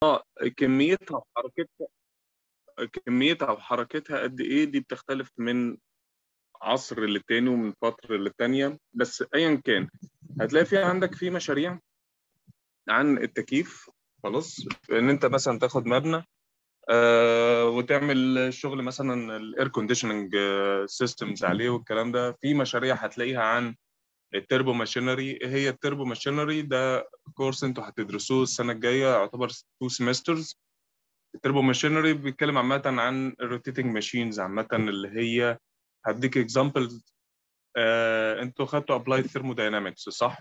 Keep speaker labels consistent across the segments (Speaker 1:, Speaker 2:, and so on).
Speaker 1: اه كميتها وحركتها كميتها وحركتها قد ايه دي بتختلف من عصر للتاني ومن فترة للتانية بس ايا كان هتلاقي في عندك في مشاريع عن التكييف خلاص ان انت مثلا تاخد مبنى آه وتعمل شغل مثلا الاير كونديشننج سيستمز عليه والكلام ده في مشاريع هتلاقيها عن التربو ماشينري هي التربو ماشينري ده كورس انتوا هتدرسوه السنه الجايه يعتبر تو سيمسترز التربو ماشينري بيتكلم عامه عن الروتيتنج ماشينز عامه اللي هي هديك اكزامبل آه انتوا خدتوا ابلايد ثيرموداينامكس صح؟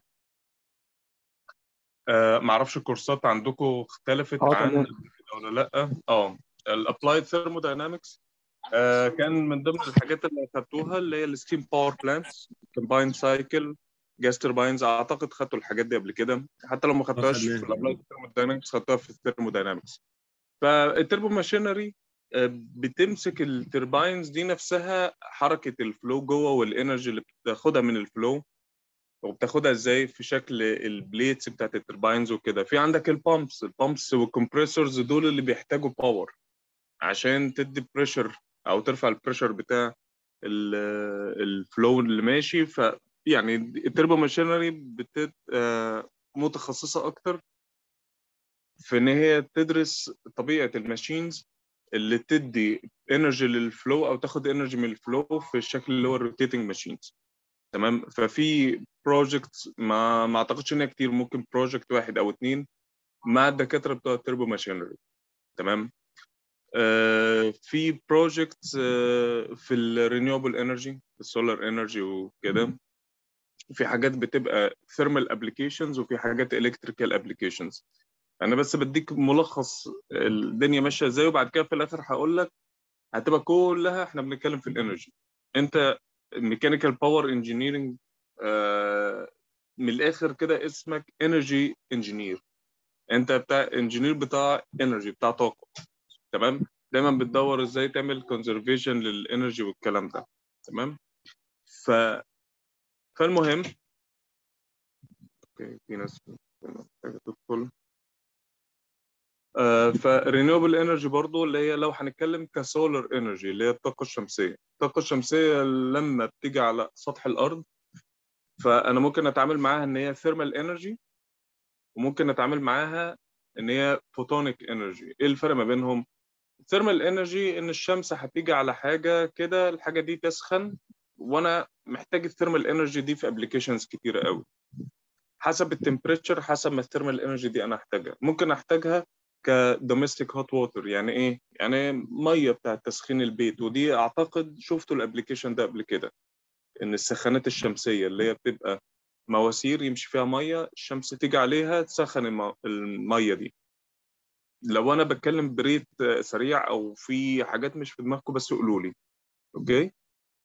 Speaker 1: آه معرفش الكورسات عندكم اختلفت
Speaker 2: اه
Speaker 1: عن
Speaker 2: تمام
Speaker 1: ولا لا اه الابلايد ثيرموداينامكس آه كان من ضمن الحاجات اللي اخدتوها اللي هي الستيم باور بلانتس كومبايند سايكل جاس ترباينز اعتقد خدتوا الحاجات دي قبل كده حتى لو ما خدتوهاش في
Speaker 3: خدناها.
Speaker 1: الابلايد ثيرموداينامكس خدتوها في الثيرموداينامكس فالتربو ماشينري آه، بتمسك الترباينز دي نفسها حركه الفلو جوه والانرجي اللي بتاخدها من الفلو وبتاخدها ازاي في شكل البليتس بتاعت الترباينز وكده في عندك البامبس البامبس والكمبريسورز دول اللي بيحتاجوا باور عشان تدي بريشر او ترفع البريشر بتاع ال- الفلو اللي ماشي ف يعني التربو ماشينري بتت آه، متخصصه اكتر في ان هي تدرس طبيعه الماشينز اللي تدي انرجي للفلو او تاخد انرجي من الفلو في الشكل اللي هو الروتيتنج ماشينز تمام ففي بروجكت ما ما اعتقدش انها كتير ممكن بروجكت واحد او اتنين مع الدكاتره بتوع التربو ماشينري تمام آه في بروجكت آه في الرينيوبل انرجي السولار انرجي وكده في حاجات بتبقى ثيرمال ابلكيشنز وفي حاجات الكتريكال ابلكيشنز انا بس بديك ملخص الدنيا ماشيه ازاي وبعد كده في الاخر هقول لك هتبقى كلها احنا بنتكلم في الانرجي انت ميكانيكال باور انجينيرنج من الاخر كده اسمك انرجي انجينير انت بتاع انجينير بتاع انرجي بتاع طاقه تمام دايما بتدور ازاي تعمل كونزرفيشن للانرجي والكلام ده تمام ف فالمهم اوكي في ناس محتاجه تدخل فرينيوبل انرجي برضو اللي هي لو هنتكلم كسولار انرجي اللي هي الطاقه الشمسيه الطاقه الشمسيه لما بتيجي على سطح الارض فانا ممكن اتعامل معاها ان هي ثيرمال انرجي وممكن اتعامل معاها ان هي فوتونيك انرجي ايه الفرق ما بينهم الثيرمال انرجي ان الشمس هتيجي على حاجه كده الحاجه دي تسخن وانا محتاج الثيرمال انرجي دي في ابلكيشنز كتيره قوي حسب التمبريتشر حسب ما الثيرمال انرجي دي انا احتاجها ممكن احتاجها كدوميستيك هوت ووتر يعني ايه يعني ميه بتاعه تسخين البيت ودي اعتقد شفتوا الابلكيشن ده قبل كده ان السخانات الشمسيه اللي هي بتبقى مواسير يمشي فيها ميه الشمس تيجي عليها تسخن الم- الميه دي لو انا بتكلم بريت سريع او في حاجات مش في دماغكم بس قولوا لي اوكي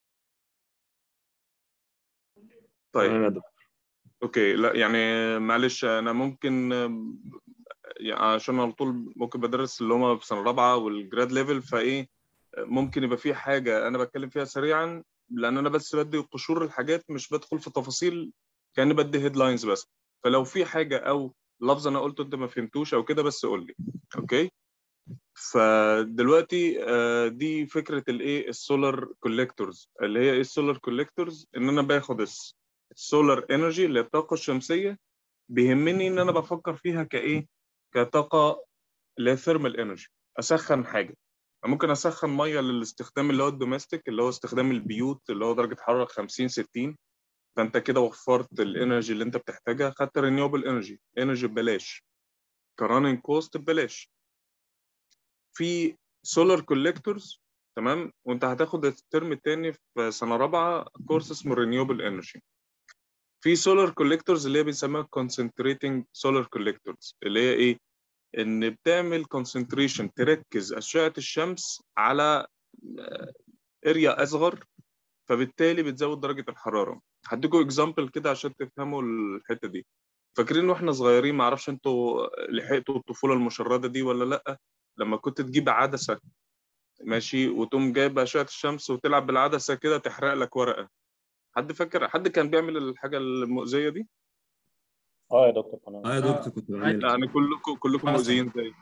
Speaker 1: طيب
Speaker 2: تمام يا دكتور
Speaker 1: اوكي لا يعني معلش انا ممكن يعني عشان على طول ممكن بدرس اللي هم في سنه رابعه والجراد ليفل فايه ممكن يبقى في حاجه انا بتكلم فيها سريعا لان انا بس بدي قشور الحاجات مش بدخل في تفاصيل كاني بدي هيدلاينز بس فلو في حاجه او لفظ انا قلته انت ما فهمتوش او كده بس قول لي اوكي فدلوقتي آه، دي فكره الايه السولار كوليكتورز اللي هي ايه السولار كوليكتورز ان انا باخد السولار انرجي اللي هي الطاقه الشمسيه بيهمني ان انا بفكر فيها كايه كطاقه اللي هي ثيرمال انرجي اسخن حاجه ممكن اسخن ميه للاستخدام اللي هو الدوميستيك اللي هو استخدام البيوت اللي هو درجه حراره 50 60 فانت كده وفرت الانرجي اللي انت بتحتاجها خدت رينيوبل انرجي انرجي ببلاش كرانينج كوست ببلاش في سولار كوليكتورز تمام وانت هتاخد الترم الثاني في سنه رابعه كورس اسمه رينيوبل انرجي في سولار كوليكتورز اللي هي بنسميها كونسنتريتنج سولار كوليكتورز اللي هي ايه ان بتعمل كونسنتريشن تركز اشعه الشمس على اريا اصغر فبالتالي بتزود درجه الحراره هديكم اكزامبل كده عشان تفهموا الحته دي فاكرين واحنا صغيرين ما اعرفش انتوا لحقتوا الطفوله المشرده دي ولا لا لما كنت تجيب عدسه ماشي وتقوم جايب اشعه الشمس وتلعب بالعدسه كده تحرق لك ورقه حد فاكر حد كان بيعمل الحاجه المؤذيه دي
Speaker 2: اه يا دكتور تمام
Speaker 3: اه يا دكتور كنت بعملها
Speaker 1: يعني كلكم كلكم
Speaker 3: حصل.
Speaker 1: مؤذيين زي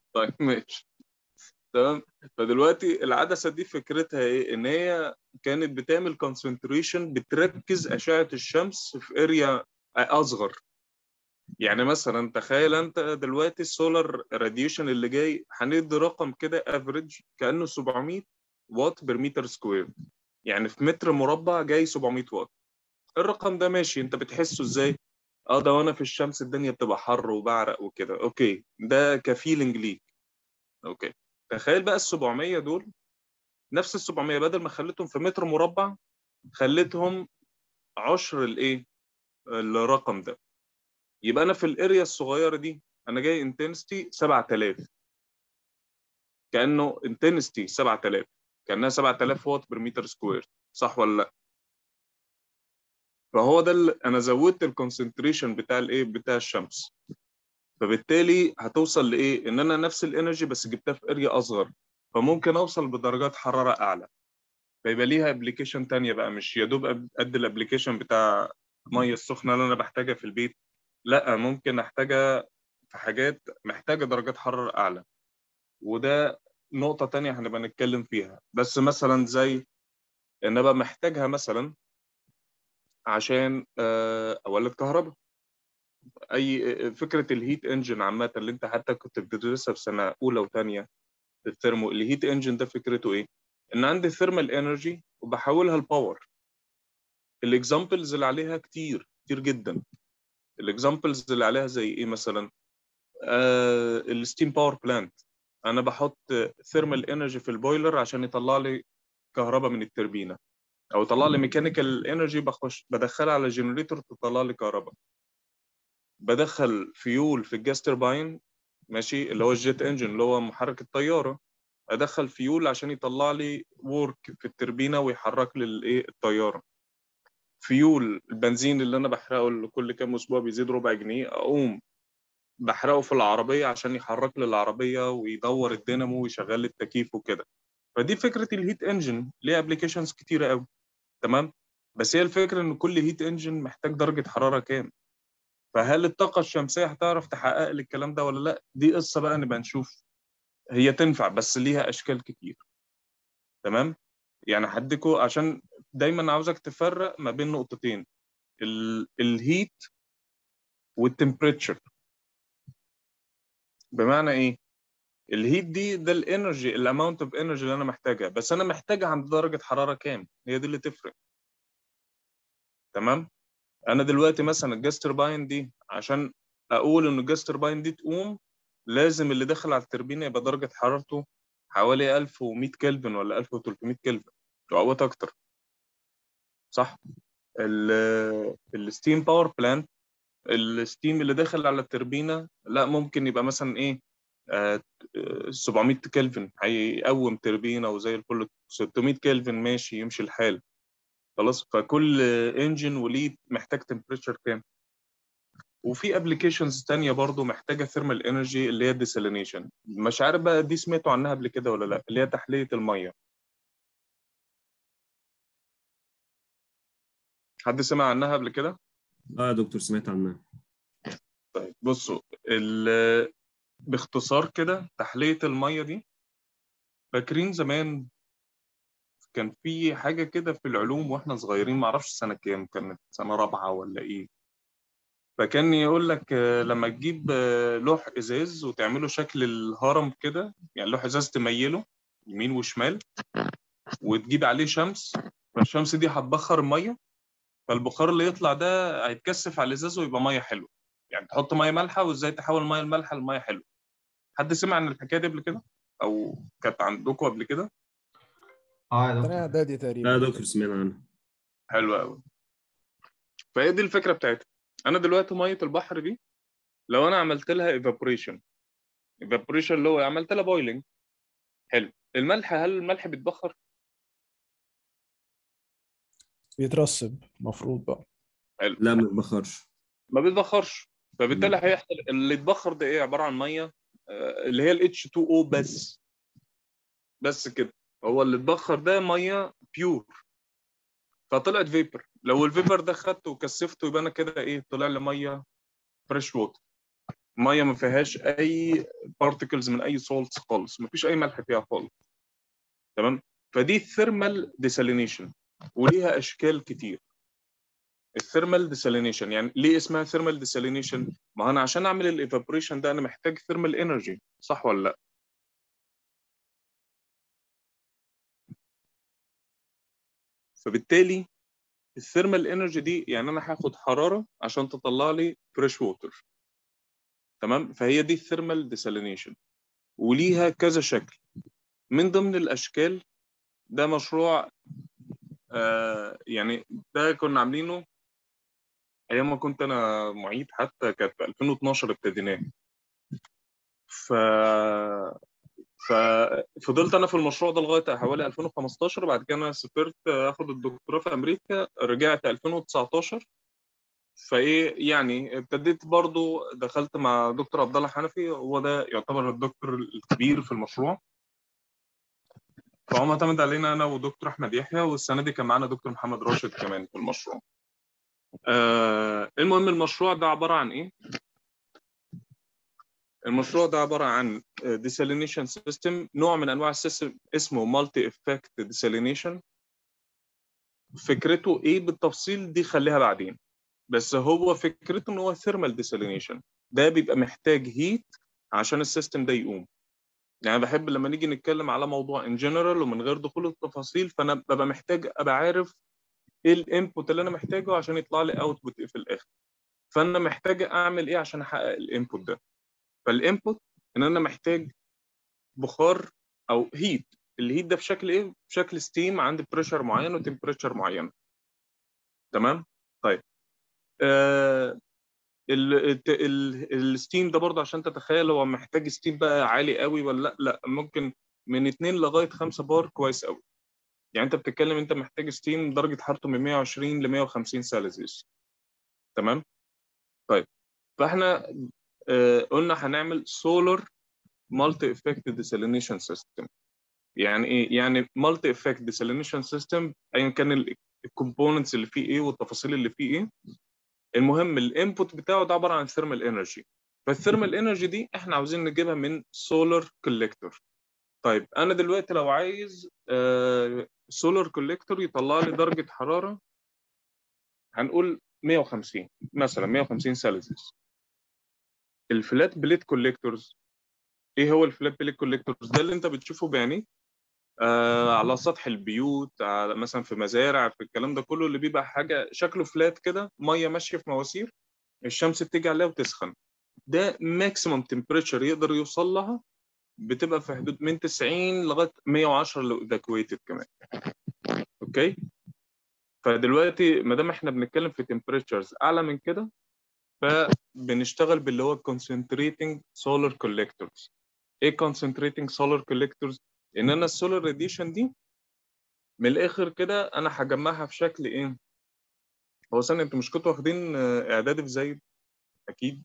Speaker 1: طيب ماشي تمام فدلوقتي العدسه دي فكرتها ايه ان هي كانت بتعمل كونسنتريشن بتركز اشعه الشمس في اريا اصغر يعني مثلا تخيل انت دلوقتي السولار راديشن اللي جاي هندي رقم كده افريج كانه 700 واط بير متر سكوير يعني في متر مربع جاي 700 واط الرقم ده ماشي انت بتحسه ازاي اه ده وانا في الشمس الدنيا بتبقى حر وبعرق وكده اوكي ده كفيلنج ليك اوكي تخيل بقى ال 700 دول نفس ال 700 بدل ما خليتهم في متر مربع خليتهم عشر الايه الرقم ده يبقى انا في الاريا الصغيره دي انا جاي انتنستي 7000 كانه انتنستي 7000 كانها 7000 واط بير متر سكوير صح ولا لا فهو ده اللي انا زودت الكونسنتريشن بتاع الايه بتاع الشمس فبالتالي هتوصل لايه ان انا نفس الانرجي بس جبتها في اريا اصغر فممكن اوصل بدرجات حراره اعلى فيبقى ليها ابلكيشن تانية بقى مش يا دوب قد الابلكيشن بتاع الميه السخنه اللي انا بحتاجها في البيت لا ممكن احتاجها في حاجات محتاجه درجات حراره اعلى وده نقطه تانية هنبقى نتكلم فيها بس مثلا زي ان ابقى محتاجها مثلا عشان اولد كهرباء اي فكره الهيت انجن عامه اللي انت حتى كنت بتدرسها في سنه اولى وثانيه في الثيرمو الهيت انجن ده فكرته ايه ان عندي ثيرمال انرجي وبحولها لباور الاكزامبلز اللي عليها كتير كتير جدا الاكزامبلز اللي عليها زي ايه مثلا آه الستيم باور بلانت انا بحط ثيرمال انرجي في البويلر عشان يطلع لي كهرباء من التربينه او يطلع لي ميكانيكال انرجي بخش بدخلها على جنريتور تطلع لي كهرباء بدخل فيول في الجاس ترباين ماشي اللي هو الجيت انجن اللي هو محرك الطياره ادخل فيول عشان يطلع لي وورك في التربينه ويحرك لي الايه الطياره فيول البنزين اللي انا بحرقه كل كام اسبوع بيزيد ربع جنيه اقوم بحرقه في العربيه عشان يحرك لي العربيه ويدور الدينامو ويشغل لي التكييف وكده فدي فكره الهيت انجن ليها ابلكيشنز كتيره قوي تمام بس هي الفكره ان كل هيت انجن محتاج درجه حراره كام فهل الطاقه الشمسيه هتعرف تحقق لي الكلام ده ولا لا دي قصه بقى نبقى نشوف هي تنفع بس ليها اشكال كتير تمام يعني هديكوا عشان دايما عاوزك تفرق ما بين نقطتين ال... الهيت والتمبريتشر بمعنى ايه الهيت دي ده الانرجي الاماونت اوف انرجي اللي انا محتاجها بس انا محتاجها عند درجه حراره كام هي دي اللي تفرق تمام انا دلوقتي مثلا الجاس ترباين دي عشان اقول ان الجاس ترباين دي تقوم لازم اللي داخل على التربينه يبقى درجه حرارته حوالي 1100 كلفن ولا 1300 كلفن اوقات اكتر صح الستيم باور بلانت الستيم اللي داخل على التربينه لا ممكن يبقى مثلا ايه آه 700 كلفن هيقوم تربينه وزي الفل 600 كلفن ماشي يمشي الحال خلاص فكل انجن وليه محتاج تمبريتشر كام وفي ابلكيشنز تانية برضو محتاجه ثيرمال انرجي اللي هي الديسالينيشن مش عارف بقى دي سمعتوا عنها قبل كده ولا لا اللي هي تحليه الميه حد سمع عنها قبل كده
Speaker 2: اه يا دكتور سمعت عنها
Speaker 1: طيب بصوا باختصار كده تحليه الميه دي فاكرين زمان كان في حاجه كده في العلوم واحنا صغيرين ما اعرفش سنه كام كانت سنه رابعه ولا ايه فكان يقول لك لما تجيب لوح ازاز وتعمله شكل الهرم كده يعني لوح ازاز تميله يمين وشمال وتجيب عليه شمس فالشمس دي هتبخر الميه فالبخار اللي يطلع ده هيتكثف على الازاز ويبقى ميه حلوه يعني تحط ميه مالحه وازاي تحول الميه المالحه لميه حلوه حد سمع عن الحكايه دي قبل كده او كانت عندكم قبل كده
Speaker 3: اه يا
Speaker 4: تانية
Speaker 3: دكتور
Speaker 4: اعدادي
Speaker 2: لا
Speaker 4: تقريبا
Speaker 2: يا دكتور سمعنا عنها
Speaker 1: حلو قوي فهي دي الفكره بتاعتها انا دلوقتي ميه البحر دي لو انا عملت لها ايفابوريشن ايفابوريشن اللي هو عملت لها بويلنج حلو الملح هل الملح بيتبخر
Speaker 4: بيترسب المفروض بقى
Speaker 1: حلو
Speaker 2: لا ما بتبخرش
Speaker 1: ما بيتبخرش فبالتالي هيحصل اللي اتبخر ده ايه عباره عن ميه آه، اللي هي ال H2O بس بس كده هو اللي اتبخر ده ميه بيور فطلعت فيبر لو الفيبر ده خدته وكثفته يبقى انا كده ايه طلع لي ميه فريش ووتر ميه ما فيهاش اي بارتكلز من اي سولتس خالص ما فيش اي ملح فيها خالص تمام فدي ثيرمال ديسالينيشن وليها اشكال كتير الثيرمال ديسالينيشن يعني ليه اسمها ثيرمال ديسالينيشن ما انا عشان اعمل الايفابوريشن ده انا محتاج ثيرمال انرجي صح ولا لا فبالتالي الثيرمال انرجي دي يعني انا هاخد حراره عشان تطلع لي فريش ووتر تمام فهي دي الثيرمال ديسالينيشن وليها كذا شكل من ضمن الاشكال ده مشروع آه يعني ده كنا عاملينه ايام ما كنت انا معيد حتى كانت في 2012 ابتديناه ف ففضلت انا في المشروع ده لغايه حوالي 2015 بعد كده انا سافرت اخد الدكتوراه في امريكا رجعت 2019 فايه يعني ابتديت برضو دخلت مع دكتور عبد الله حنفي هو ده يعتبر الدكتور الكبير في المشروع فهو معتمد علينا انا ودكتور احمد يحيى والسنه دي كان معانا دكتور محمد راشد كمان في المشروع آه المهم المشروع ده عباره عن ايه المشروع ده عباره عن desalination system نوع من انواع السيستم اسمه multi effect desalination فكرته ايه بالتفصيل دي خليها بعدين بس هو فكرته ان هو thermal desalination ده بيبقى محتاج هيت عشان السيستم ده يقوم يعني بحب لما نيجي نتكلم على موضوع ان جنرال ومن غير دخول التفاصيل فانا ببقى محتاج ابقى عارف ايه الانبوت اللي انا محتاجه عشان يطلع لي اوتبوت ايه في الاخر فانا محتاج اعمل ايه عشان احقق الانبوت ده فالانبوت ان انا محتاج بخار او هيت الهيت ده بشكل ايه بشكل ستيم عند بريشر معين وتمبريتشر معين تمام طيب آه الستيم ده برضه عشان تتخيل هو محتاج ستيم بقى عالي قوي ولا لا لا ممكن من 2 لغايه 5 بار كويس قوي يعني انت بتتكلم انت محتاج ستيم درجه حرارته من 120 ل 150 سلسيوس تمام طيب فاحنا آه قلنا هنعمل سولار مالتي افكت ديسالينيشن سيستم يعني ايه يعني مالتي افكت ديسالينيشن سيستم ايا كان الكومبوننتس اللي فيه ايه والتفاصيل اللي فيه ايه المهم الانبوت بتاعه ده عباره عن ثيرمال انرجي فالثيرمال انرجي دي احنا عاوزين نجيبها من سولار كوليكتور طيب انا دلوقتي لو عايز سولار كوليكتور يطلع لي درجه حراره هنقول 150 مثلا 150 سلسيوس الفلات بليت كوليكتورز ايه هو الفلات بليت كوليكتورز ده اللي انت بتشوفه بعينيك آه على سطح البيوت على مثلا في مزارع في الكلام ده كله اللي بيبقى حاجه شكله فلات كده ميه ماشيه في مواسير الشمس بتيجي عليها وتسخن ده ماكسيمم تمبريتشر يقدر يوصل لها بتبقى في حدود من 90 لغايه 110 لو ايفاكويتد كمان اوكي فدلوقتي ما دام احنا بنتكلم في تمبريتشرز اعلى من كده فبنشتغل باللي هو concentrating solar collectors ايه concentrating solar collectors ان انا السولار راديشن دي من الاخر كده انا هجمعها في شكل ايه هو ثانيه انتوا مش كنتوا واخدين اعدادي في زايد اكيد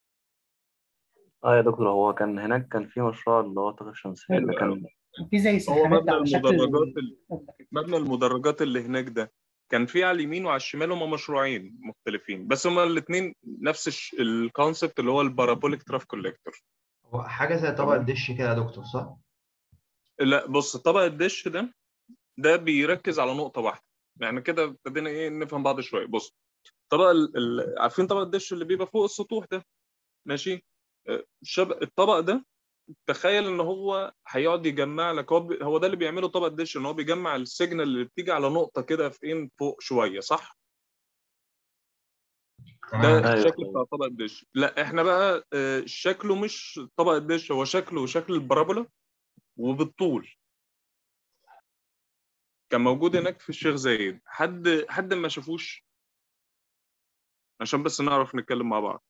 Speaker 3: اه يا دكتور هو كان هناك كان في مشروع اللي هو طاقة الشمسية ده كان
Speaker 5: في زي
Speaker 1: هو
Speaker 5: سحابات
Speaker 1: مبنى
Speaker 5: على شكل
Speaker 1: المدرجات ال- مبنى المدرجات اللي هناك ده كان في على اليمين وعلى الشمال هما مشروعين مختلفين بس هما الاثنين نفس الكونسبت اللي هو البارابوليك تراف كوليكتور
Speaker 6: هو حاجة زي طبق الدش كده يا دكتور صح؟
Speaker 1: لا بص طبق الدش ده ده بيركز على نقطة واحدة يعني كده ابتدينا ايه نفهم بعض شوية بص طبق ال... ال... عارفين طبق الدش اللي بيبقى فوق السطوح ده ماشي آه، شب... الطبق ده تخيل ان هو هيقعد يجمع لك هو, ب... هو ده اللي بيعمله طبق الدش ان هو بيجمع السيجنال اللي بتيجي على نقطة كده فين فوق شوية صح؟ ده
Speaker 6: تمام
Speaker 3: أيوة.
Speaker 1: الشكل بتاع طبق الدش لا احنا بقى آه، شكله مش طبق الدش هو شكله شكل البرابولا وبالطول كان موجود هناك في الشيخ زايد حد حد ما شافوش عشان بس نعرف نتكلم مع بعض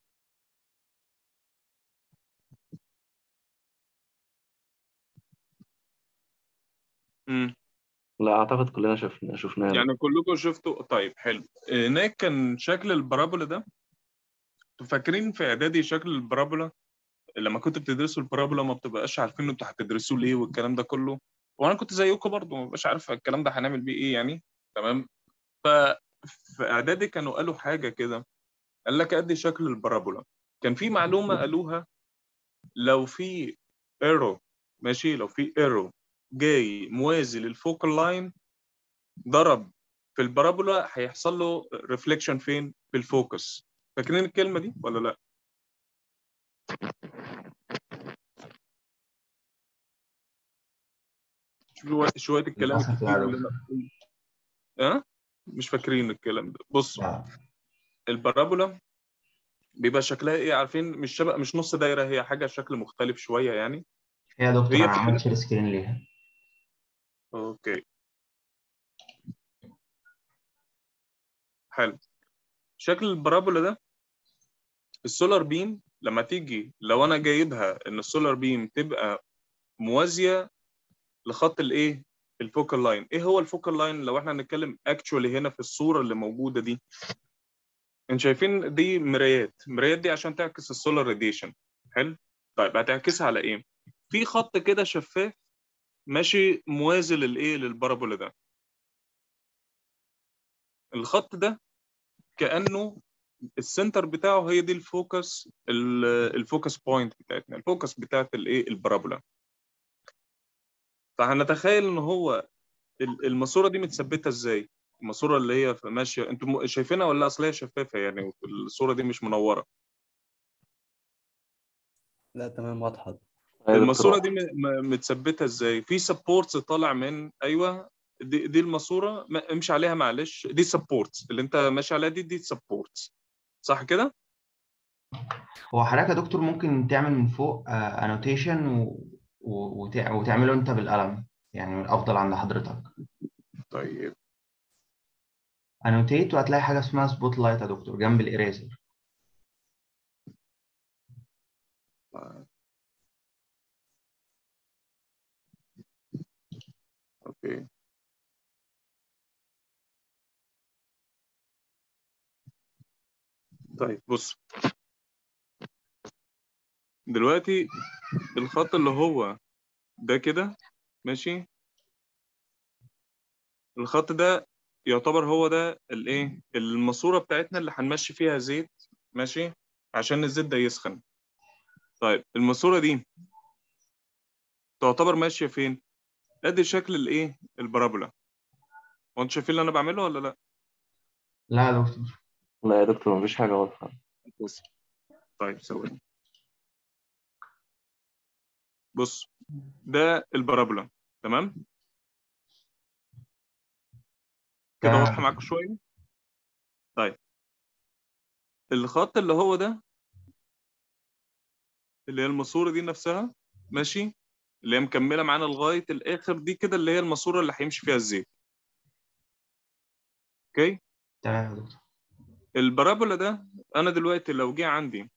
Speaker 1: امم
Speaker 3: لا أعتقد كلنا شفنا شفناه
Speaker 1: يعني كلكم شفتوا طيب حلو هناك كان شكل البرابولا ده انتوا فاكرين في اعدادي شكل البرابولا لما كنتوا بتدرسوا البرابولا ما بتبقاش عارفين انتوا هتدرسوه ليه والكلام ده كله وانا كنت زيكم برضه ما ببقاش عارف الكلام ده هنعمل بيه ايه يعني تمام ف في اعدادي كانوا قالوا حاجه كده قال لك ادي شكل البرابولا كان في معلومه قالوها لو في ايرو ماشي لو في ايرو جاي موازي للفوكال لاين ضرب في البارابولا هيحصل له ريفليكشن فين في الفوكس فاكرين الكلمه دي ولا لا شوية شوية الكلام
Speaker 6: للأسف
Speaker 1: الكتير
Speaker 6: لا
Speaker 1: اللي أنا ها مش فاكرين الكلام ده بص
Speaker 6: لا
Speaker 1: البارابولا بيبقى شكلها ايه عارفين مش شبه مش نص دايره هي حاجه شكل مختلف شويه يعني
Speaker 6: هي يا دكتور
Speaker 1: هي
Speaker 6: انا
Speaker 1: في
Speaker 6: عملت
Speaker 1: كده؟
Speaker 6: شير سكرين ليها
Speaker 1: اوكي حلو شكل البارابولا ده السولار بيم لما تيجي لو انا جايبها ان السولار بيم تبقى موازيه لخط الايه الفوكال لاين ايه هو الفوكال لاين لو احنا هنتكلم اكشولي هنا في الصوره اللي موجوده دي انتوا شايفين دي مرايات المرايات دي عشان تعكس السولار راديشن حلو طيب هتعكسها على ايه في خط كده شفاف ماشي موازي للايه للبارابولا ده الخط ده كانه السنتر بتاعه هي دي الفوكس ال- الفوكس بوينت بتاعتنا الفوكس بتاعت الايه البارابولا فهنتخيل ان هو ال- الماسوره دي متثبته ازاي الماسوره اللي هي في- ماشيه انتوا م- شايفينها ولا اصل هي شفافه يعني الصوره دي مش منوره
Speaker 5: لا تمام واضحة
Speaker 3: أيوة يا دكتور
Speaker 1: الماسوره دي م- م- متثبته ازاي في سبورتس طالع من ايوه دي, دي الماسوره ما- امشي عليها معلش دي سبورتس اللي انت ماشي عليها دي دي سبورتس صح كده
Speaker 6: هو حضرتك يا دكتور ممكن تعمل من فوق انوتيشن و... و... وتع... وتعمله انت بالقلم يعني الافضل عند حضرتك
Speaker 1: طيب
Speaker 6: انوتيت وهتلاقي حاجه اسمها سبوت لايت يا دكتور جنب الاريزر
Speaker 1: اوكي طيب بص دلوقتي الخط اللي هو ده كده ماشي الخط ده يعتبر هو ده الايه الماسوره بتاعتنا اللي هنمشي فيها زيت ماشي عشان الزيت ده يسخن طيب الماسوره دي تعتبر ماشيه فين ادي شكل الايه البارابولا وانتوا شايفين اللي انا بعمله ولا لا
Speaker 6: لا يا دكتور
Speaker 3: لا يا دكتور مفيش حاجة واضحة
Speaker 1: بص طيب ثواني بص ده البارابولا تمام كده
Speaker 6: تمام.
Speaker 1: واضحه معاكم شويه طيب الخط اللي هو ده اللي هي الماسوره دي نفسها ماشي اللي هي مكمله معانا لغايه الاخر دي كده اللي هي الماسوره اللي هيمشي فيها الزيت اوكي
Speaker 6: تمام يا دكتور
Speaker 1: البارابولا ده انا دلوقتي لو جه عندي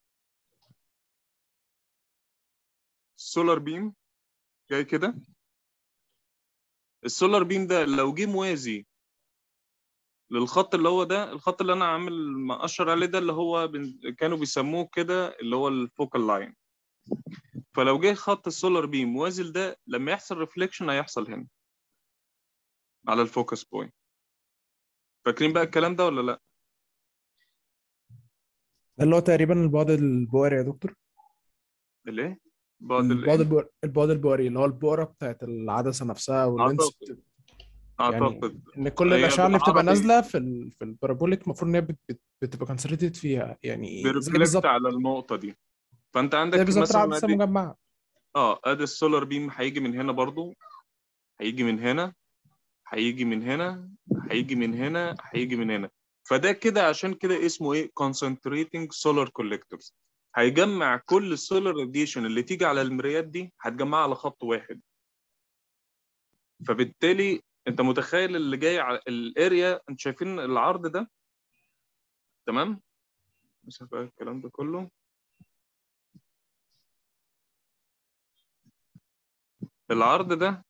Speaker 1: سولار بيم جاي كده السولار بيم ده لو جه موازي للخط اللي هو ده الخط اللي انا عامل مقشر عليه ده اللي هو بن- كانوا بيسموه كده اللي هو الفوكال لاين فلو جه خط السولار بيم موازي لده لما يحصل ريفليكشن هيحصل هنا على الفوكس بوينت فاكرين بقى الكلام ده ولا لا
Speaker 4: ده اللي هو تقريبا البعد البؤري يا دكتور
Speaker 1: الايه بعد
Speaker 4: البعد
Speaker 1: الايه
Speaker 4: البؤري البعد البؤري اللي هو البؤرة بتاعت العدسة نفسها واللينس
Speaker 1: اعتقد اعتقد
Speaker 4: ان كل
Speaker 1: هي
Speaker 4: الاشعه اللي بتبقى
Speaker 1: بالعربي
Speaker 4: نازله في ال... في البارابوليك المفروض ان هي بت... بت... بتبقى كونسنتريتد فيها يعني زي
Speaker 1: بيرفلكت
Speaker 4: بالظبط
Speaker 1: على النقطه دي فانت
Speaker 4: زي
Speaker 1: عندك
Speaker 4: بالظبط
Speaker 1: مثلا
Speaker 4: العدسه
Speaker 1: ادي
Speaker 4: المجمعه
Speaker 1: اه ادي السولار بيم هيجي من هنا برضو هيجي من هنا هيجي من هنا هيجي من هنا هيجي من هنا فده كده عشان كده اسمه ايه concentrating solar collectors هيجمع كل السولار راديشن اللي تيجي على المرايات دي هتجمعها على خط واحد فبالتالي انت متخيل اللي جاي على الاريا انت شايفين العرض ده تمام مش بقى الكلام ده كله العرض ده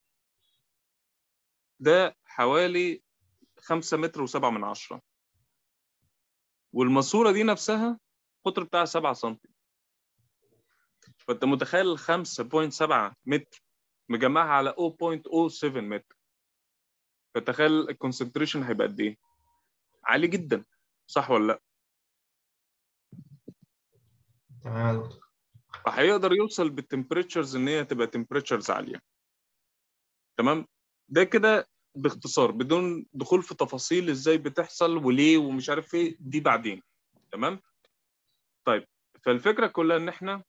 Speaker 1: ده حوالي خمسة متر وسبعة من عشرة والماسورة دي نفسها القطر بتاعها سبعة سنتي فأنت متخيل الخمسة بوينت سبعة متر مجمعها على 0.07 متر فتخيل الكونسنتريشن هيبقى قد إيه؟ عالي جدا صح ولا لأ؟
Speaker 6: تمام يا دكتور
Speaker 1: فهيقدر يوصل بالتمبريتشرز ان هي تبقى تمبريتشرز عاليه تمام ده كده باختصار بدون دخول في تفاصيل ازاي بتحصل وليه ومش عارف ايه دي بعدين تمام طيب فالفكره كلها ان احنا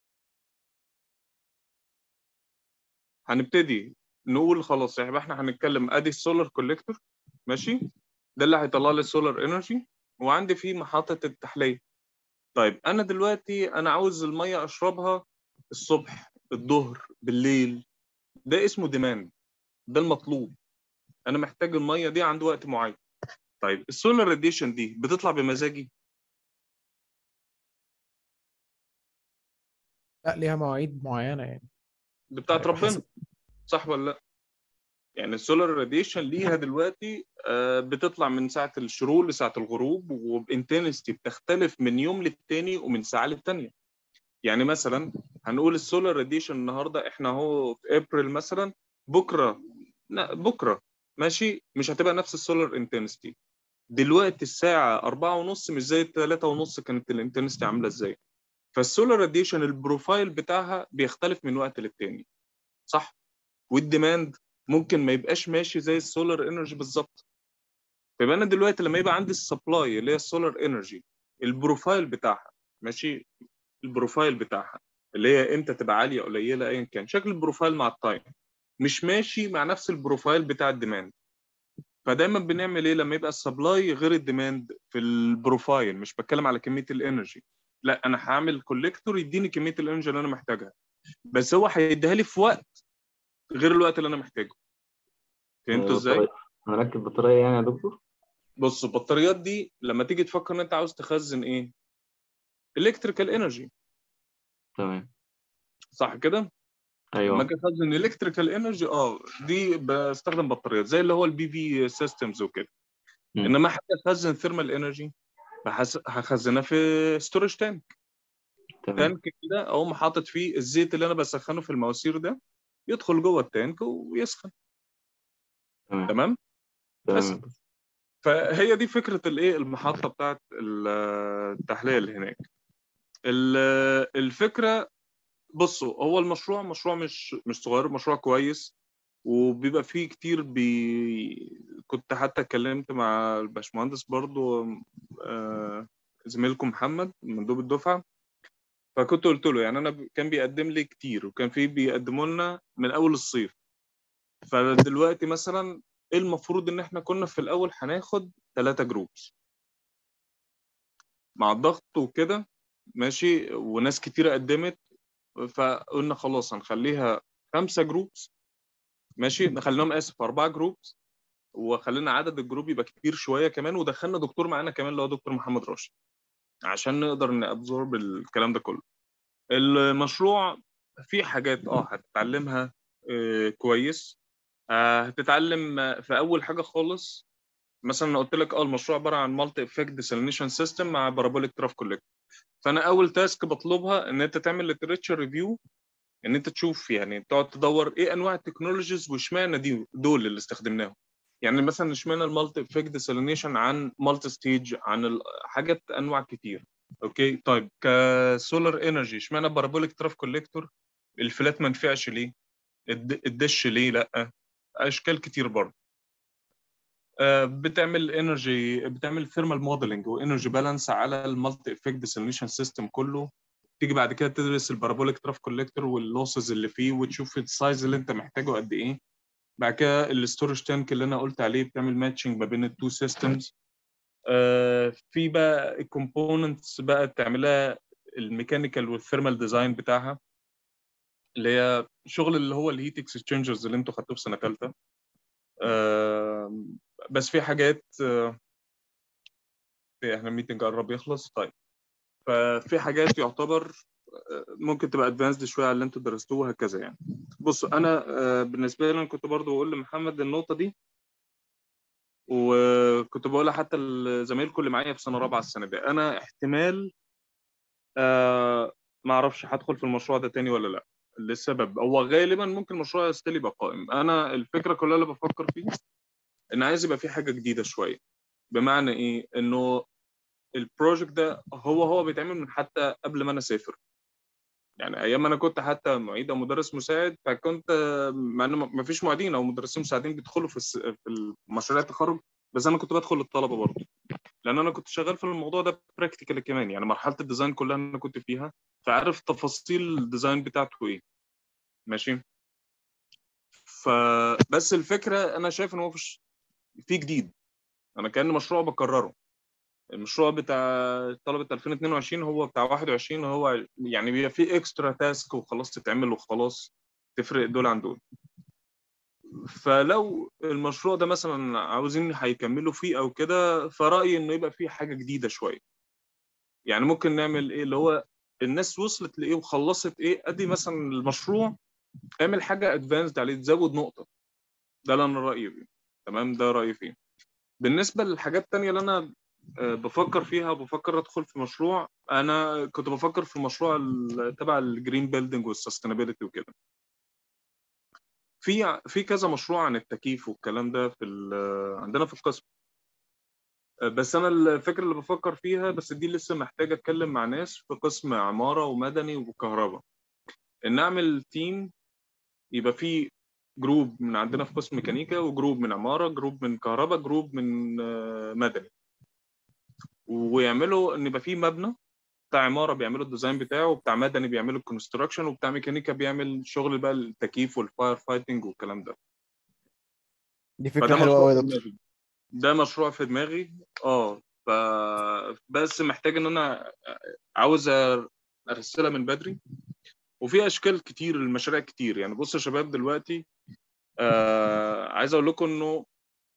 Speaker 1: هنبتدي نقول خلاص يبقى احنا هنتكلم ادي السولار كوليكتور ماشي ده اللي هيطلع لي السولار انرجي وعندي فيه محطه التحليه طيب انا دلوقتي انا عاوز الميه اشربها الصبح الظهر بالليل ده اسمه ديماند ده المطلوب انا محتاج الميه دي عند وقت معين طيب السولار راديشن دي بتطلع بمزاجي
Speaker 4: لا ليها مواعيد معينه يعني
Speaker 1: دي بتاعت
Speaker 4: على
Speaker 1: ربنا
Speaker 4: حسب.
Speaker 1: صح ولا لا يعني السولار راديشن ليها دلوقتي آه، بتطلع من ساعه الشروق لساعه الغروب وبانتنستي بتختلف من يوم للتاني ومن ساعه للتانيه يعني مثلا هنقول السولار راديشن النهارده احنا اهو في ابريل مثلا بكره لا بكره ماشي مش هتبقى نفس السولار انتنستي دلوقتي الساعه أربعة ونص مش زي الثلاثة ونص كانت الانتنستي عامله ازاي فالسولار راديشن البروفايل بتاعها بيختلف من وقت للتاني صح والديماند ممكن ما يبقاش ماشي زي السولار انرجي بالظبط فيبقى انا دلوقتي لما يبقى عندي السبلاي اللي هي السولار انرجي البروفايل بتاعها ماشي البروفايل بتاعها اللي هي امتى تبقى عاليه قليله ايا كان شكل البروفايل مع التايم مش ماشي مع نفس البروفايل بتاع الديماند فدايما بنعمل ايه لما يبقى السبلاي غير الديماند في البروفايل مش بتكلم على كميه الانرجي لا انا هعمل كوليكتور يديني كميه الانرجي اللي انا محتاجها بس هو هيديها لي في وقت غير الوقت اللي انا محتاجه فهمتوا ازاي؟
Speaker 3: هنركب بطارية يعني يا دكتور؟
Speaker 1: بص البطاريات دي لما تيجي تفكر ان انت عاوز تخزن ايه؟ الكتريكال انرجي
Speaker 3: تمام
Speaker 1: صح كده؟ لما
Speaker 3: ايوه
Speaker 1: اجي اخزن الكتريكال انرجي اه دي بستخدم بطاريات زي اللي هو البي في سيستمز وكده
Speaker 3: مم.
Speaker 1: انما حاجه اخزن ثيرمال انرجي هخزنها في ستورج تانك
Speaker 3: تمام
Speaker 1: تانك كده اقوم حاطط فيه الزيت اللي انا بسخنه في المواسير ده يدخل جوه التانك ويسخن
Speaker 3: تمام
Speaker 1: تمام بس
Speaker 3: تمام
Speaker 1: فهي دي فكره الايه المحطه بتاعت ال- التحليه اللي هناك ال- الفكره بصوا هو المشروع مشروع مش مش صغير مشروع كويس وبيبقى فيه كتير بي كنت حتى اتكلمت مع الباشمهندس برضو آه، زميلكم محمد مندوب الدفعه فكنت قلت له يعني انا ب- كان بيقدم لي كتير وكان في بيقدموا لنا من اول الصيف فدلوقتي مثلا ايه المفروض ان احنا كنا في الاول هناخد ثلاثة جروبس مع الضغط وكده ماشي وناس كتيرة قدمت فقلنا خلاص هنخليها خمسة جروبس ماشي نخليهم اسف أربعة جروبس وخلينا عدد الجروب يبقى كبير شوية كمان ودخلنا دكتور معانا كمان اللي هو دكتور محمد راشد عشان نقدر نابزورب الكلام ده كله المشروع فيه حاجات اه هتتعلمها آه، كويس آه، هتتعلم آه، في اول حاجه خالص مثلا انا قلت لك اه المشروع عباره عن مالتي افكت ديسلينيشن سيستم مع بارابوليك تراف كولكت فانا اول تاسك بطلبها ان انت تعمل ليتريتشر ريفيو ان انت تشوف يعني تقعد تدور ايه انواع التكنولوجيز واشمعنى دي دول اللي استخدمناهم يعني مثلا اشمعنى المالتي افكت ديسلينيشن عن مالتي ستيج عن ال- حاجات انواع كتير اوكي طيب كسولار انرجي اشمعنى بارابوليك تراف كوليكتور الفلات ما نفعش ليه الد- الدش ليه لا اشكال كتير برضه آه، بتعمل انرجي بتعمل ثيرمال موديلنج وانرجي بالانس على المالتي افكت ديسلينيشن سيستم كله تيجي بعد كده تدرس البارابوليك تراف كوليكتور واللوسز اللي فيه وتشوف السايز اللي انت محتاجه قد ايه بعد كده الستورج تانك اللي انا قلت عليه بتعمل ماتشنج ما بين التو سيستمز في بقى الكومبوننتس بقى بتعملها الميكانيكال والثيرمال ديزاين بتاعها اللي هي شغل اللي هو الهيت اكسشينجرز اللي انتوا خدتوه في سنه ثالثه بس في حاجات آه، في احنا الميتنج قرب يخلص طيب ففي حاجات يعتبر آه، ممكن تبقى ادفانسد شويه على اللي انتوا درستوه وهكذا يعني بص انا آه، بالنسبه لي انا كنت برضو بقول لمحمد النقطه دي وكنت بقولها حتى لزمايلكم اللي معايا في سنه رابعه السنه دي انا احتمال آه ما اعرفش هدخل في المشروع ده تاني ولا لا لسبب هو غالبا ممكن المشروع ستيل يبقى قائم انا الفكره كلها اللي بفكر فيه ان عايز يبقى في حاجه جديده شويه بمعنى ايه انه البروجكت ده هو هو بيتعمل من حتى قبل ما انا اسافر يعني ايام ما انا كنت حتى معيد او مدرس مساعد فكنت مع ان ما فيش معيدين او مدرسين مساعدين بيدخلوا في الس- في مشاريع التخرج بس انا كنت بدخل الطلبه برضه لان انا كنت شغال في الموضوع ده براكتيكال كمان يعني مرحله الديزاين كلها انا كنت فيها فعارف تفاصيل الديزاين بتاعته ايه ماشي فبس الفكره انا شايف ان هو فيش في جديد انا كان مشروع بكرره المشروع بتاع طلبة 2022 هو بتاع 21 هو يعني بيبقى فيه اكسترا تاسك وخلاص تتعمل وخلاص تفرق دول عن دول فلو المشروع ده مثلا عاوزين هيكملوا فيه او كده فرأيي انه يبقى فيه حاجة جديدة شوية يعني ممكن نعمل ايه اللي هو الناس وصلت لايه وخلصت ايه ادي مثلا المشروع اعمل حاجة ادفانسد عليه تزود نقطة ده اللي انا رأيي فيه تمام ده رأيي فيه بالنسبة للحاجات التانية اللي انا آه، بفكر فيها بفكر ادخل في مشروع انا كنت بفكر في مشروع ال- تبع الجرين بيلدينج والسستينابيلتي وكده في في كذا مشروع عن التكييف والكلام ده في ال- عندنا في القسم آه، بس انا الفكره اللي بفكر فيها بس دي لسه محتاج اتكلم مع ناس في قسم عماره ومدني وكهرباء ان اعمل تيم يبقى فيه جروب من عندنا في قسم ميكانيكا وجروب من عماره جروب من كهرباء جروب من آه، مدني ويعملوا ان يبقى في مبنى بتاع عماره بيعملوا الديزاين بتاعه وبتاع مدني بيعملوا الكونستراكشن وبتاع ميكانيكا بيعمل شغل بقى التكييف والفاير فايتنج والكلام ده
Speaker 7: دي فكرة
Speaker 1: فده
Speaker 7: حلوة
Speaker 1: مشروع
Speaker 7: أوي يا
Speaker 1: في
Speaker 7: دكتور
Speaker 1: دماغي ده مشروع في دماغي اه ف بس محتاج ان انا عاوز ارسلها من بدري وفي اشكال كتير المشاريع كتير يعني بصوا يا شباب دلوقتي آه عايز اقول لكم انه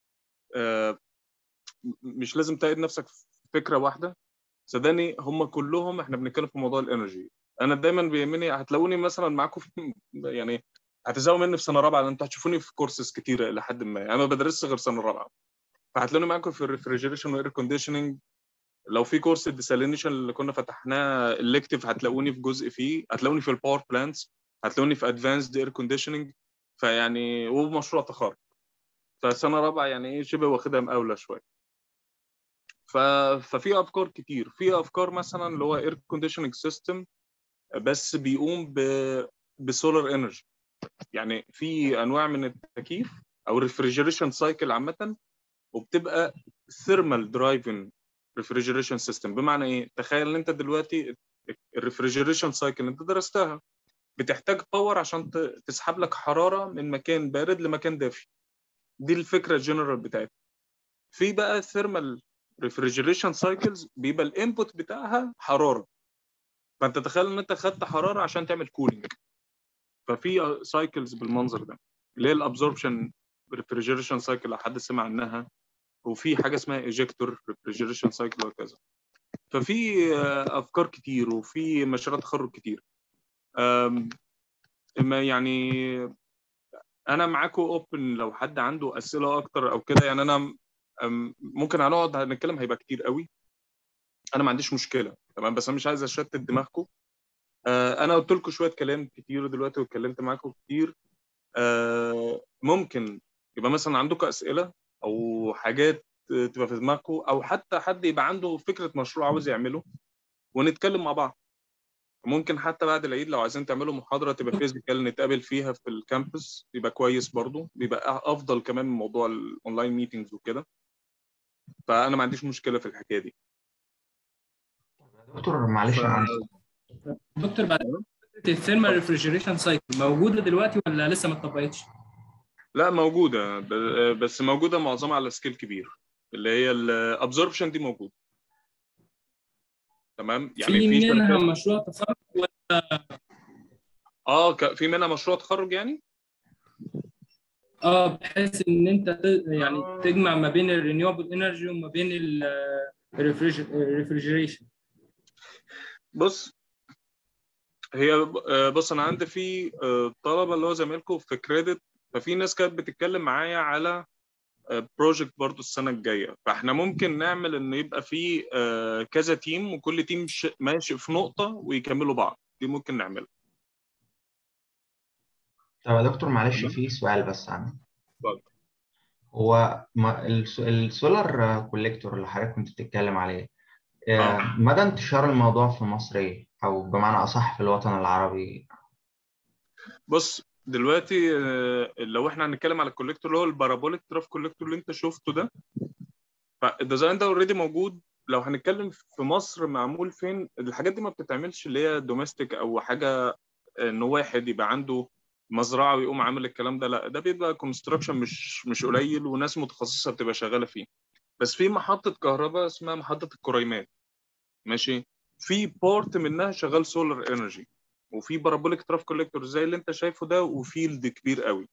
Speaker 1: آه مش لازم تقيد نفسك في فكره واحده صدقني هم كلهم احنا بنتكلم في موضوع الانرجي انا دايما بيهمني هتلاقوني مثلا معاكم في يعني هتزاولوا مني في سنه رابعه لان انتوا هتشوفوني في كورسز كتيره الى حد ما انا ما بدرسش غير سنه رابعه فهتلاقوني معاكم في الريفريجريشن واير كونديشننج لو في كورس الديسالينيشن اللي كنا فتحناه الكتيف هتلاقوني في جزء فيه هتلاقوني في الباور بلانتس هتلاقوني في ادفانسد اير كونديشننج فيعني ومشروع تخرج فسنه رابعه يعني ايه شبه واخدها مقاوله شويه ف... ففي افكار كتير في افكار مثلا اللي هو اير كونديشننج سيستم بس بيقوم ب... بسولار انرجي يعني في انواع من التكييف او ريفريجريشن سايكل عامه وبتبقى ثيرمال درايفن ريفريجريشن سيستم بمعنى ايه تخيل ان انت دلوقتي الريفريجريشن سايكل اللي انت درستها بتحتاج باور عشان ت- تسحب لك حراره من مكان بارد لمكان دافي دي الفكره الجنرال بتاعتها في بقى ثيرمال ريفريجريشن سايكلز بيبقى الانبوت بتاعها حراره فانت تخيل ان انت خدت حراره عشان تعمل كولينج ففي سايكلز بالمنظر ده اللي هي الابزوربشن ريفريجريشن سايكل لو حد سمع عنها وفي حاجه اسمها ايجكتور ريفريجريشن سايكل وهكذا ففي آه، افكار كتير وفي مشاريع تخرج كتير آم، ما يعني انا معاكم اوبن لو حد عنده اسئله اكتر او كده يعني انا أم، ممكن هنقعد هنتكلم هيبقى كتير قوي انا ما عنديش مشكله تمام بس انا مش عايز اشتت دماغكم آه، انا قلت لكم شويه كلام كتير دلوقتي واتكلمت معاكم كتير آه، ممكن يبقى مثلا عندكم اسئله او حاجات تبقى في دماغكم او حتى حد يبقى عنده فكره مشروع عاوز يعمله ونتكلم مع بعض ممكن حتى بعد العيد لو عايزين تعملوا محاضره تبقى فيزيكال نتقابل فيها في الكامبس يبقى كويس برضو بيبقى افضل كمان من موضوع الاونلاين ميتينجز وكده فانا ما عنديش مشكله في الحكايه دي
Speaker 6: دكتور معلش انا عندي
Speaker 8: دكتور بعد فكرة الثيرمال ريفريجريشن سايكل موجوده دلوقتي ولا لسه ما اتطبقتش؟
Speaker 1: لا موجوده ب- بس موجوده معظمها على سكيل كبير اللي هي الابزوربشن دي موجوده تمام يعني
Speaker 8: في
Speaker 1: في
Speaker 8: منها
Speaker 1: شركات
Speaker 8: مشروع تخرج ولا
Speaker 1: اه ك- في منها مشروع تخرج يعني
Speaker 8: اه بحيث ان انت ت- يعني تجمع ما بين الرينيوبل انرجي وما بين الريفريجريشن
Speaker 1: بص هي آه، بص انا عندي في آه، طلبه اللي هو زمايلكم في كريدت ففي ناس كانت بتتكلم معايا على بروجكت برضو السنه الجايه فاحنا ممكن نعمل ان يبقى في آه، كذا تيم وكل تيم ش- ماشي في نقطه ويكملوا بعض دي ممكن نعملها
Speaker 6: طب يا دكتور معلش
Speaker 1: تمام.
Speaker 6: في سؤال بس عندي
Speaker 1: اتفضل.
Speaker 6: هو ما الس- السولار كوليكتور اللي حضرتك كنت بتتكلم عليه آه، مدى انتشار الموضوع في مصر ايه او بمعنى اصح في الوطن العربي
Speaker 1: بص دلوقتي آه، لو احنا هنتكلم على الكوليكتور اللي هو البارابوليك تراف كوليكتور اللي انت شفته ده فالديزاين ده اوريدي موجود لو هنتكلم في مصر معمول فين الحاجات دي ما بتتعملش اللي هي دوميستيك او حاجه ان واحد يبقى عنده مزرعه ويقوم عامل الكلام ده لا ده بيبقى كونستراكشن مش مش قليل وناس متخصصه بتبقى شغاله فيه بس في محطه كهرباء اسمها محطه الكريمات ماشي في بورت منها شغال سولار انرجي وفي بارابوليك تراف كوليكتور زي اللي انت شايفه ده وفيلد كبير قوي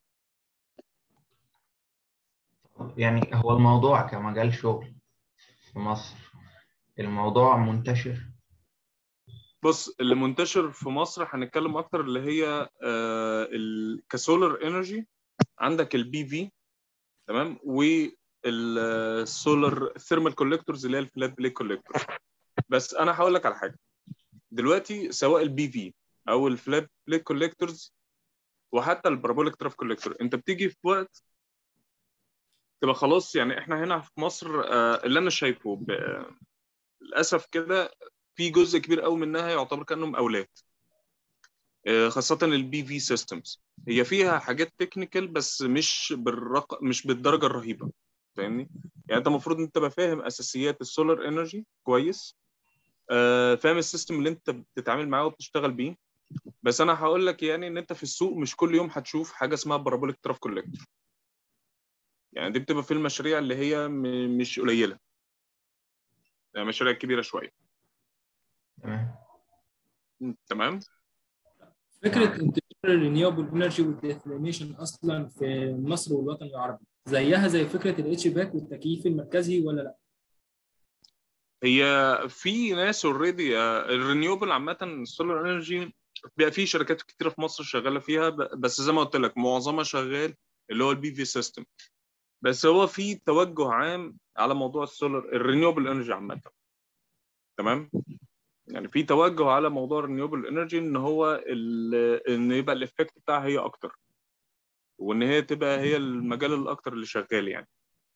Speaker 6: يعني هو الموضوع كمجال شغل في مصر الموضوع منتشر
Speaker 1: بص اللي منتشر في مصر هنتكلم اكتر اللي هي آه ال- كسولار انرجي عندك البي في تمام والسولار ثيرمال كوليكتورز اللي هي الفلات بليك كوليكتور بس انا هقول لك على حاجه دلوقتي سواء البي في او الفلات بليك كوليكتورز وحتى البارابوليك تراف كوليكتور انت بتيجي في وقت تبقى خلاص يعني احنا هنا في مصر آه، اللي انا شايفه ب- للاسف كده في جزء كبير قوي منها يعتبر كانه مقاولات آه، خاصة البي في سيستمز هي فيها حاجات تكنيكال بس مش بالرق... مش بالدرجة الرهيبة فاهمني؟ يعني انت المفروض انت تبقى فاهم اساسيات السولار انرجي كويس آه، فاهم السيستم اللي انت بتتعامل معاه وبتشتغل بيه بس انا هقول لك يعني ان انت في السوق مش كل يوم هتشوف حاجة اسمها بارابوليك تراف كوليكتور يعني دي بتبقى في المشاريع اللي هي م... مش قليلة يعني مشاريع كبيرة شوية
Speaker 6: تمام
Speaker 1: تمام؟
Speaker 8: فكره انتشار الرينيوبل انرجي والديثلينيشن اصلا في مصر والوطن العربي زيها زي فكره الاتش باك والتكييف المركزي ولا لا؟
Speaker 1: هي في ناس اوريدي الرينيوبل عامه السولار انرجي بقى في شركات كتيره في مصر شغاله فيها ب- بس زي ما قلت لك معظمها شغال اللي هو البي في سيستم بس هو في توجه عام على موضوع السولار الرينيوبل انرجي عامه تمام يعني في توجه على موضوع الرينيوبل انرجي ان هو ال- ان يبقى الافكت بتاعها هي اكتر وان هي تبقى هي المجال الاكتر اللي شغال يعني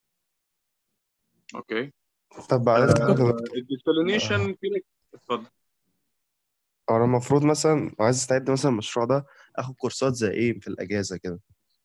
Speaker 1: اوكي
Speaker 7: طب بعد كده
Speaker 1: الديسالينيشن في لك اتفضل
Speaker 7: هو انا المفروض مثلا لو عايز استعد مثلا المشروع ده اخد كورسات زي ايه في الاجازه كده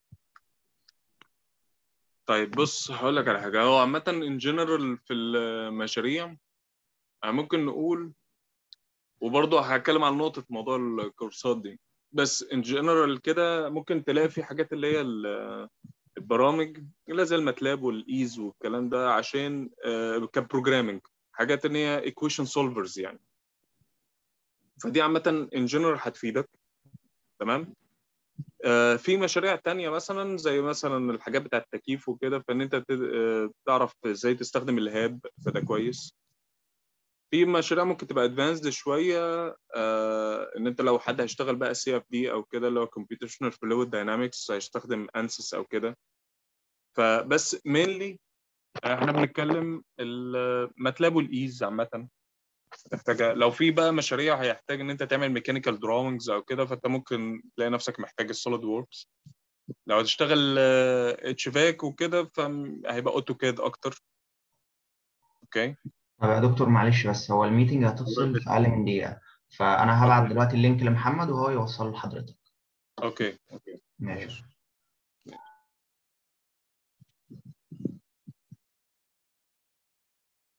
Speaker 1: طيب بص هقول لك على حاجه هو عامه ان جنرال في المشاريع آه، ممكن نقول وبرضه هتكلم عن نقطه موضوع الكورسات دي بس ان جنرال كده ممكن تلاقي في حاجات اللي هي ال- البرامج اللي زي الماتلاب والايز والكلام ده عشان آه، كبروجرامنج حاجات ان هي ايكويشن سولفرز يعني فدي عامه ان جنرال هتفيدك تمام آه، في مشاريع تانية مثلا زي مثلا الحاجات بتاعة التكييف وكده فإن أنت ت- آه، تعرف إزاي تستخدم الهاب فده كويس في مشاريع ممكن تبقى ادفانسد شوية آه، إن أنت لو حد هيشتغل بقى سي اف دي أو كده اللي هو كمبيوتيشنال فلويد داينامكس هيستخدم أنسس أو كده فبس مينلي احنا بنتكلم الماتلاب والايز عامة هتحتاج لو في بقى مشاريع هيحتاج ان انت تعمل ميكانيكال دراونجز او كده فانت ممكن تلاقي نفسك محتاج السوليد ووركس لو هتشتغل اتش فاك وكده فهيبقى اوتوكاد اكتر اوكي
Speaker 6: طب يا دكتور معلش بس هو الميتنج هتفصل في اقل من دقيقه فانا هبعت دلوقتي اللينك لمحمد وهو يوصله لحضرتك
Speaker 1: اوكي اوكي
Speaker 6: ماشي